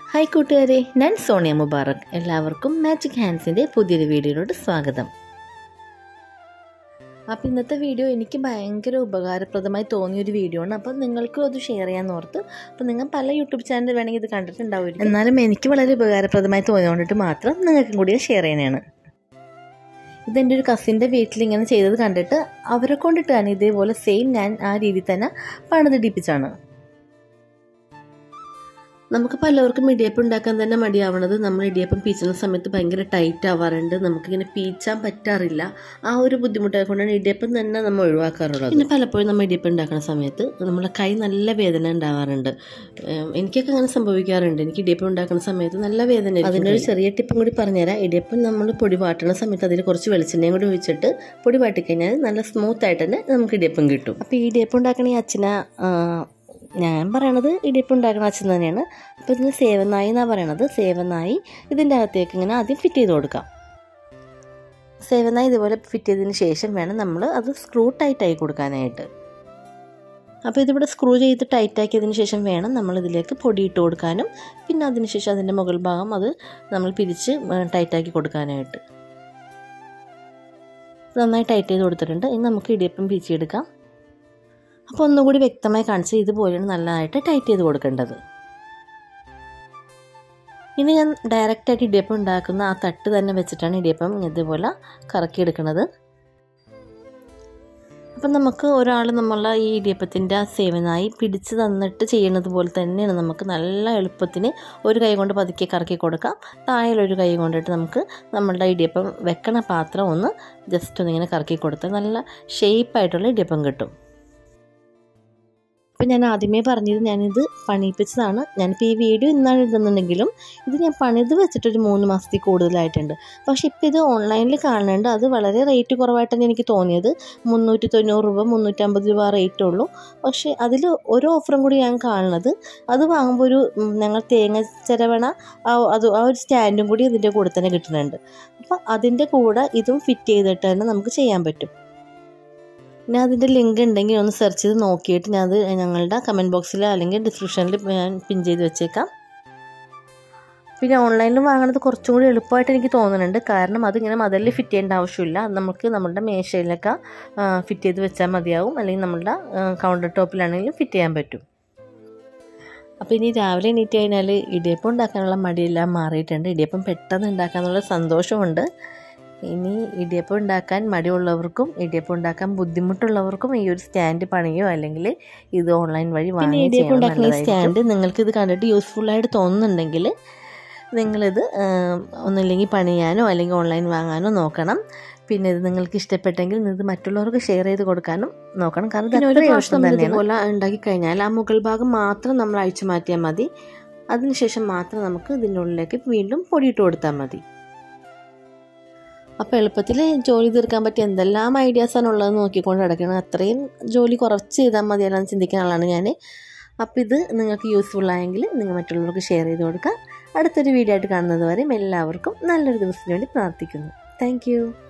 hi കൂട്ടുകാരെ ഞാൻ സോണിയ മുബാറക് എല്ലാവർക്കും മാജിക് ഹാൻഡ്സിൻ്റെ പുതിയൊരു വീഡിയോയിലോട്ട് സ്വാഗതം അപ്പോൾ ഇന്നത്തെ വീഡിയോ എനിക്ക് ഭയങ്കര ഉപകാരപ്രദമായി തോന്നിയൊരു വീഡിയോ ആണ് അപ്പോൾ നിങ്ങൾക്കും അത് ഷെയർ ചെയ്യാമെന്ന് ഓർത്ത് അപ്പോൾ നിങ്ങൾ പല യൂട്യൂബ് ചാനൽ വേണമെങ്കിൽ ഇത് കണ്ടിട്ടുണ്ടാവും എന്നാലും എനിക്ക് വളരെ ഉപകാരപ്രദമായി തോന്നിയോണ്ടിട്ട് മാത്രം നിങ്ങൾക്കും കൂടി ഷെയർ ചെയ്യുന്നതാണ് ഇതെൻ്റെ ഒരു കസിൻ്റെ വീട്ടിൽ ഇങ്ങനെ ചെയ്തത് കണ്ടിട്ട് അവരെ കൊണ്ടിട്ടാണ് ഇതേപോലെ സെയിം ഞാൻ ആ രീതിയിൽ തന്നെ പണിതിടിപ്പിച്ചാണ് നമുക്ക് പലവർക്കും ഇടിയപ്പം ഉണ്ടാക്കാൻ തന്നെ മടിയാവണത് നമ്മൾ ഇടിയപ്പം പീച്ചുന്ന സമയത്ത് ഭയങ്കര ടൈറ്റ് ആവാറുണ്ട് നമുക്കിങ്ങനെ പീച്ചാൻ പറ്റാറില്ല ആ ഒരു ബുദ്ധിമുട്ടായ കൊണ്ടാണ് ഇടിയപ്പം തന്നെ നമ്മൾ ഒഴിവാക്കാറുള്ളത് പിന്നെ പലപ്പോഴും നമ്മൾ ഇടിയപ്പം ഉണ്ടാക്കുന്ന സമയത്ത് നമ്മുടെ കൈ നല്ല വേദന ഉണ്ടാവാറുണ്ട് എനിക്കൊക്കെ അങ്ങനെ സംഭവിക്കാറുണ്ട് എനിക്ക് ഇടിയപ്പം ഉണ്ടാക്കുന്ന സമയത്ത് നല്ല വേദന അതിൻ്റെ ഒരു ചെറിയ ടിപ്പും കൂടി പറഞ്ഞുതരാം ഇടിയപ്പം നമ്മൾ പൊടി വാട്ടുന്ന സമയത്ത് അതിൽ കുറച്ച് വെളിച്ചെണ്ണയും കൂടി ഒഴിച്ചിട്ട് പൊടി വാട്ടിക്കഴിഞ്ഞാൽ നല്ല സ്മൂത്ത് ആയിട്ട് തന്നെ നമുക്ക് ഇടിയപ്പം കിട്ടും അപ്പോൾ ഈ ഇടിയപ്പം ഉണ്ടാക്കണ ഈ അച്ഛന ഞാൻ പറയണത് ഇടിയപ്പം ഉണ്ടാക്കുന്ന അച്ഛൻ തന്നെയാണ് അപ്പോൾ ഇതിന് സേവനായി എന്നാണ് പറയണത് സേവനായി ഇതിൻ്റെ അകത്തേക്ക് ഇങ്ങനെ ആദ്യം ഫിറ്റ് ചെയ്ത് കൊടുക്കാം സേവനായി ഇതുപോലെ ഫിറ്റ് ചെയ്തതിന് ശേഷം വേണം നമ്മൾ അത് സ്ക്രൂ ടൈറ്റായി കൊടുക്കാനായിട്ട് അപ്പോൾ ഇതിവിടെ സ്ക്രൂ ചെയ്ത് ടൈറ്റാക്കിയതിന് ശേഷം വേണം നമ്മൾ ഇതിലേക്ക് പൊടി ഇട്ട് കൊടുക്കാനും പിന്നെ അതിന് ശേഷം അതിൻ്റെ മുകൾ ഭാഗം അത് നമ്മൾ പിരിച്ച് ടൈറ്റാക്കി കൊടുക്കാനായിട്ട് നന്നായി ടൈറ്റ് ചെയ്ത് കൊടുത്തിട്ടുണ്ട് ഇനി നമുക്ക് ഇടിയപ്പം പിരിച്ചെടുക്കാം അപ്പോൾ ഒന്നുകൂടി വ്യക്തമായി കാണിച്ച് ഇതുപോലെയാണ് നല്ലതായിട്ട് ടൈറ്റ് ചെയ്ത് കൊടുക്കേണ്ടത് ഇനി ഞാൻ ഡയറക്റ്റായിട്ട് ഇടിയപ്പം ഉണ്ടാക്കുന്ന ആ തട്ട് തന്നെ വെച്ചിട്ടാണ് ഇടിയപ്പം ഇതുപോലെ കറക്കിയെടുക്കുന്നത് അപ്പം നമുക്ക് ഒരാൾ നമ്മളെ ഈ ഇടിയപ്പത്തിൻ്റെ ആ സേവനായി പിടിച്ച് തന്നിട്ട് ചെയ്യുന്നത് പോലെ തന്നെയാണ് നമുക്ക് നല്ല എളുപ്പത്തിന് ഒരു കൈ കൊണ്ട് പതുക്കെ കറക്കി കൊടുക്കാം താഴെയൊരു കൈ കൊണ്ടിട്ട് നമുക്ക് നമ്മളുടെ ഇടിയപ്പം വെക്കണ പാത്രം ഒന്ന് ജസ്റ്റ് ഒന്നിങ്ങനെ കറക്കി കൊടുത്താൽ നല്ല ഷേപ്പായിട്ടുള്ള ഇടിയപ്പം കിട്ടും ഇപ്പം ഞാൻ ആദ്യമേ പറഞ്ഞത് ഞാനിത് പണിയിപ്പിച്ചതാണ് ഞാനിപ്പോൾ ഈ വീഡിയോ ഇന്നാണ് എഴുതുന്നുണ്ടെങ്കിലും ഇത് ഞാൻ പണിത് വെച്ചിട്ടൊരു മൂന്ന് മാസത്തിൽ കൂടുതലായിട്ടുണ്ട് പക്ഷേ ഇപ്പോൾ ഇത് ഓൺലൈനിൽ കാണുന്നുണ്ട് അത് വളരെ റേറ്റ് കുറവായിട്ടാണ് എനിക്ക് തോന്നിയത് മുന്നൂറ്റി തൊണ്ണൂറ് രൂപ മുന്നൂറ്റമ്പത് രൂപ റേറ്റേ ഉള്ളൂ പക്ഷേ അതിൽ ഒരു ഓഫറും കൂടി ഞാൻ കാണുന്നത് അത് വാങ്ങുമ്പോൾ ഒരു ഞങ്ങൾ തേങ്ങ ചിരവണ ആ അത് ആ ഒരു സ്റ്റാൻഡും കൂടി ഇതിൻ്റെ കൂടെ തന്നെ കിട്ടുന്നുണ്ട് അപ്പോൾ അതിൻ്റെ കൂടെ ഇതും ഫിറ്റ് ചെയ്തിട്ട് തന്നെ നമുക്ക് ചെയ്യാൻ പറ്റും ഞാൻ അതിൻ്റെ ലിങ്ക് ഉണ്ടെങ്കിൽ ഒന്ന് സെർച്ച് ചെയ്ത് നോക്കിയിട്ട് ഞാൻ അത് ഞങ്ങളുടെ കമൻറ്റ് ബോക്സിൽ അല്ലെങ്കിൽ ഡിസ്ക്രിപ്ഷനിൽ ഞാൻ പിൻ ചെയ്ത് വെച്ചേക്കാം പിന്നെ ഓൺലൈനിൽ വാങ്ങുന്നത് കുറച്ചും കൂടി എളുപ്പമായിട്ട് എനിക്ക് തോന്നുന്നുണ്ട് കാരണം അതിങ്ങനെ മതിലിൽ ഫിറ്റ് ചെയ്യേണ്ട ആവശ്യമില്ല നമുക്ക് നമ്മുടെ മേശയിലൊക്കെ ഫിറ്റ് ചെയ്ത് വെച്ചാൽ മതിയാവും അല്ലെങ്കിൽ നമ്മുടെ കൗണ്ടർ ടോപ്പിലാണെങ്കിലും ഫിറ്റ് ചെയ്യാൻ പറ്റും അപ്പോൾ ഇനി രാവിലെ എണീറ്റ് കഴിഞ്ഞാൽ ഇടിയപ്പം ഉണ്ടാക്കാനുള്ള മടിയെല്ലാം മാറിയിട്ടുണ്ട് ഇടിയപ്പം പെട്ടെന്ന് ഉണ്ടാക്കാനുള്ള സന്തോഷമുണ്ട് ഇനി ഇടിയപ്പം ഉണ്ടാക്കാൻ മടിയുള്ളവർക്കും ഇടിയപ്പം ഉണ്ടാക്കാൻ ബുദ്ധിമുട്ടുള്ളവർക്കും ഈ ഒരു സ്റ്റാൻഡ് പണിയോ അല്ലെങ്കിൽ ഇത് ഓൺലൈൻ വഴി വാങ്ങി ഇടിയപ്പം ഉണ്ടാക്കുന്ന ഈ സ്റ്റാൻഡ് നിങ്ങൾക്ക് ഇത് കണ്ടിട്ട് യൂസ്ഫുൾ ആയിട്ട് തോന്നുന്നുണ്ടെങ്കിൽ നിങ്ങളിത് ഒന്നില്ലെങ്കിൽ പണിയാനോ അല്ലെങ്കിൽ ഓൺലൈൻ വാങ്ങാനോ നോക്കണം പിന്നെ ഇത് നിങ്ങൾക്ക് ഇഷ്ടപ്പെട്ടെങ്കിൽ ഇത് മറ്റുള്ളവർക്ക് ഷെയർ ചെയ്ത് കൊടുക്കാനും നോക്കണം കാരണം ഒരു പ്രാവശ്യം ഇതുപോലെ ഉണ്ടാക്കി കഴിഞ്ഞാൽ ആ മുകൾ ഭാഗം മാത്രം നമ്മൾ അഴിച്ചു മാറ്റിയാൽ മതി അതിനുശേഷം മാത്രം നമുക്ക് ഇതിൻ്റെ ഉള്ളിലേക്ക് വീണ്ടും പൊടിയിട്ട് കൊടുത്താൽ മതി അപ്പോൾ എളുപ്പത്തിൽ ജോലി തീർക്കാൻ പറ്റിയ എന്തെല്ലാം ഐഡിയാസാണ് ഉള്ളത് നോക്കിക്കൊണ്ട് കിടക്കണം അത്രയും ജോലി കുറച്ച് ചെയ്താൽ മതിയല്ലാന്ന് ചിന്തിക്കുന്ന ആളാണ് ഞാൻ അപ്പോൾ ഇത് നിങ്ങൾക്ക് യൂസ്ഫുൾ ആയെങ്കിൽ നിങ്ങൾ മറ്റുള്ളവർക്ക് ഷെയർ ചെയ്ത് കൊടുക്കുക അടുത്തൊരു വീഡിയോ ആയിട്ട് കാണുന്നത് വരെയും എല്ലാവർക്കും നല്ലൊരു ദിവസത്തിന് വേണ്ടി പ്രാർത്ഥിക്കുന്നു താങ്ക്